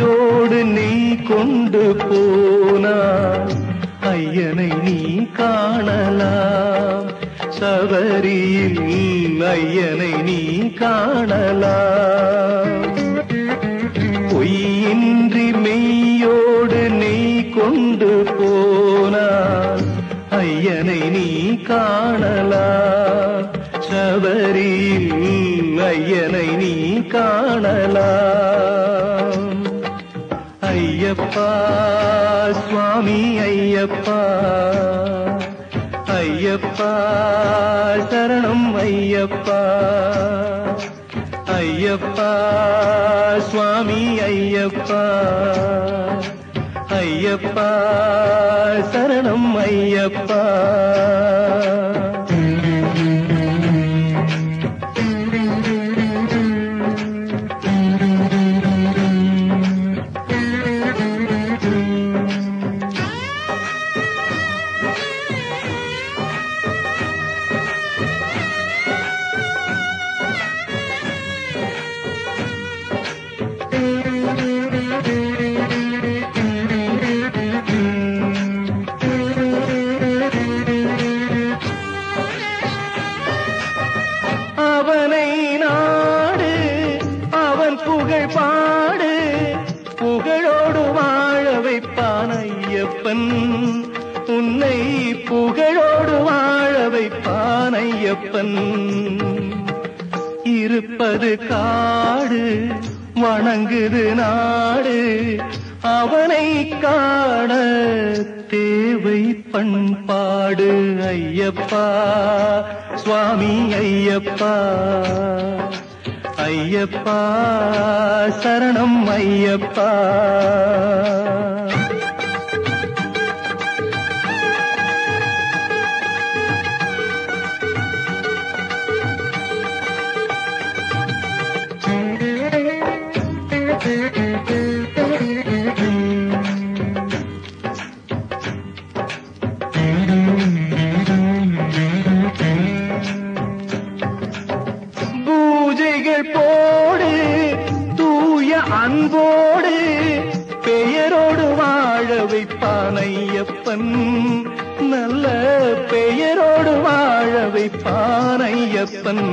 மெய்யோடு நீ கொண்டு போனாய் ஐயனை நீ காணலாம் சபரியில் ஐயனை நீ காணலாம் பொய்யின்றி மெய்யோடு நீ கொண்டு போனாய் ஐயனை நீ காணலாம் சபரியில் ஐயனை நீ காணலாம் ஐயப்பா சுவாமி ஐயப்பா ஐயப்பா சரணம் ஐயப்பா ஐயப்பா சுவாமி ஐயப்பா ஐயப்பா சரணம் ஐயப்பா அவனை நாடு அவன் புகழ் பாடு புகழோடு வாழ வைப்பான் ஐயப்பன் உன்னை புகழோடு வாழ வைப்பான் ஐயப்பன் இருப்பது காடு வணங்குது நாடு அவனை காண தேவை பண்பாடு ஐயப்பா சுவாமி ஐயப்பா ஐயப்பா சரணம் ஐயப்பா பூஜைகள் போடு தூய அன்போடு பெயரோடு வாழ வைப்பான் ஐயப்பன் நல்ல பெயரோடு வாழ வைப்பான் ஐயப்பன்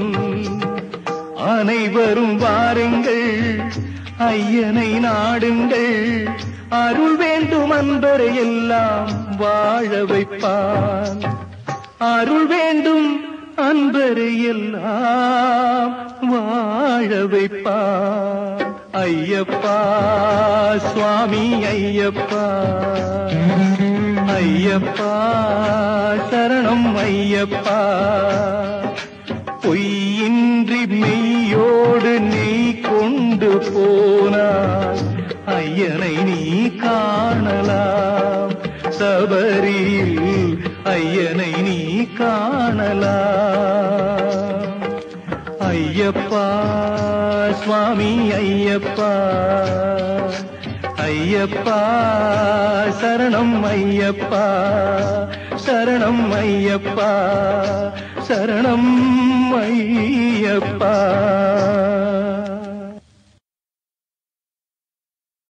அனைவரும் வாருங்கள் ஐயனை நாடுங்கள் அருள் வேண்டும் அன்பரை எல்லாம் வாழ வைப்பான் அருள் வேண்டும் அன்பரை எல்லாம் வாழ வைப்பான் ஐயப்பா சுவாமி ஐயப்பா ஐயப்பா சரணம் ஐயப்பா பொய்யின்றி மெய்யோடு நீ கொண்டு போனாய் ஐயனை நீ காணலாம் சபரியில் ஐயனை நீ காணலாம் ஐயப்பா சுவாமி ஐயப்பா ஐயப்பா சரணம் ஐயப்பா சரணம் ஐயப்பா சரணம் ஐயப்பா